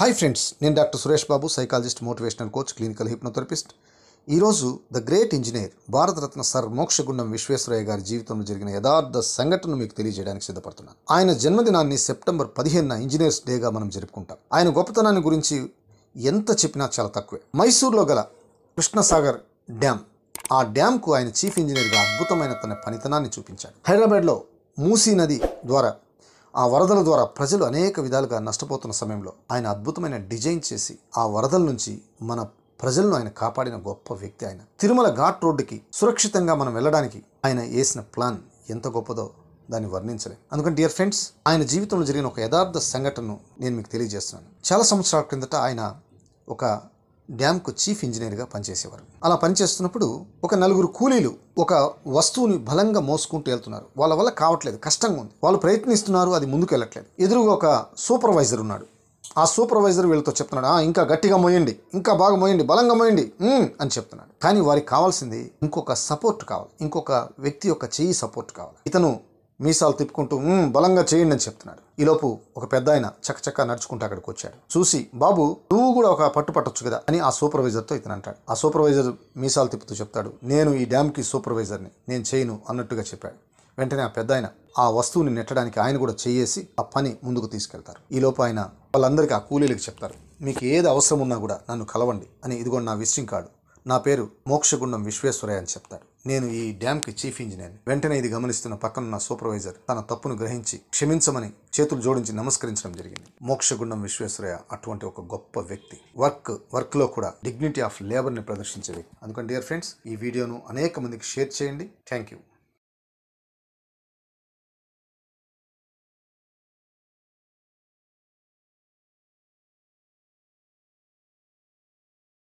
hi friends నేను doctor Suresh Babu psychologist motivational coach clinical hypnotherapist ఈరోజు the great engineer Bharat Ratna sir Mokshagundam Visvesvaraya గారి జీవితంలో జరిగిన యథార్థ సంఘటనను మీకు తెలియజేయడానికి సిద్ధపడుతున్నాను ఆయన జన్మదినాన్ని సెప్టెంబర్ పదిహేనున ఇంజనీర్స్ డేగా మనం జరుపుకుంటాం ఆయన గొప్పతనాన్ని గురించి ఎంత చెప్పినా చాలా తక్కువే మైసూర్లో గల కృష్ణసాగర్ డ్యామ్ ఆ డ్యామ్కు ఆయన చీఫ్ ఇంజనీర్గా అద్భుతమైన తన పనితనాన్ని చూపించాడు హైదరాబాద్లో మూసీ నది ద్వారా ఆ వరదల ద్వారా ప్రజలు అనేక విధాలుగా నష్టపోతున్న సమయంలో ఆయన అద్భుతమైన డిజైన్ చేసి ఆ వరదల నుంచి మన ప్రజలను ఆయన కాపాడిన గొప్ప వ్యక్తి ఆయన తిరుమల ఘాట్ రోడ్డుకి సురక్షితంగా మనం వెళ్ళడానికి ఆయన వేసిన ప్లాన్ ఎంత గొప్పదో దాన్ని వర్ణించలేం అందుకని డియర్ ఫ్రెండ్స్ ఆయన జీవితంలో జరిగిన ఒక యథార్థ సంఘటనను నేను మీకు తెలియజేస్తున్నాను చాలా సంవత్సరాల క్రిందట ఆయన ఒక డ్యామ్కు చీఫ్ ఇంజనీర్గా పనిచేసేవారు అలా పనిచేస్తున్నప్పుడు ఒక నలుగురు కూలీలు ఒక వస్తువుని బలంగా మోసుకుంటూ వెళ్తున్నారు వాళ్ళ వల్ల కావట్లేదు కష్టంగా ఉంది వాళ్ళు ప్రయత్నిస్తున్నారు అది ముందుకు వెళ్ళట్లేదు ఎదురుగా ఒక సూపర్వైజర్ ఉన్నాడు ఆ సూపర్వైజర్ వీళ్ళతో చెప్తున్నాడు "ఆ, ఇంకా గట్టిగా మోయండి ఇంకా బాగా మోయండి బలంగా మోయండి "ఉమ్" అని చెప్తున్నాడు కానీ వారికి కావాల్సింది ఇంకొక సపోర్ట్ కావాలి ఇంకొక వ్యక్తి యొక్క చెయ్యి సపోర్ట్ కావాలి ఇతను మీసాలు తిప్పుకుంటూ "ఉమ్, బలంగా చేయండి అని చెప్తున్నాడు ఈలోపు ఒక పెద్ద ఆయన చకచకా నడుచుకుంటూ అక్కడికి వచ్చాడు చూసి బాబు నువ్వు కూడా ఒక పట్టు పట్టొచ్చు కదా అని ఆ సూపర్వైజర్తో ఇతను అంటాడు ఆ సూపర్వైజర్ మీసాలు తిప్పుతూ చెప్తాడు నేను ఈ డ్యామ్కి సూపర్వైజర్ని నేను చేయను అన్నట్టుగా చెప్పాడు వెంటనే ఆ పెద్ద ఆయన ఆ వస్తువుని నెట్టడానికి ఆయన కూడా చేయేసి ఆ పని ముందుకు తీసుకెళ్తారు ఈ లోపు ఆయన వాళ్ళందరికీ ఆ కూలీలకు చెప్తారు మీకు ఏది అవసరం ఉన్నా కూడా నన్ను కలవండి అని ఇదిగోండి నా విజిటింగ్ కార్డు నా పేరు మోక్షగుండం విశ్వేశ్వరయ్య అని చెప్తాడు నేను ఈ డ్యామ్కి చీఫ్ ఇంజనీర్ వెంటనే ఇది గమనిస్తున్న పక్కనున్న సూపర్వైజర్ తన తప్పును గ్రహించి క్షమించమని చేతులు జోడించి నమస్కరించడం జరిగింది మోక్షగుండం విశ్వేశ్వరయ్య అటువంటి ఒక గొప్ప వ్యక్తి వర్క్ వర్క్లో కూడా డిగ్నిటీ ఆఫ్ లేబర్ని ప్రదర్శించే వ్యక్తి అందుకని డియర్ ఫ్రెండ్స్ ఈ వీడియోను అనేక మందికి షేర్ చేయండి థ్యాంక్ యూ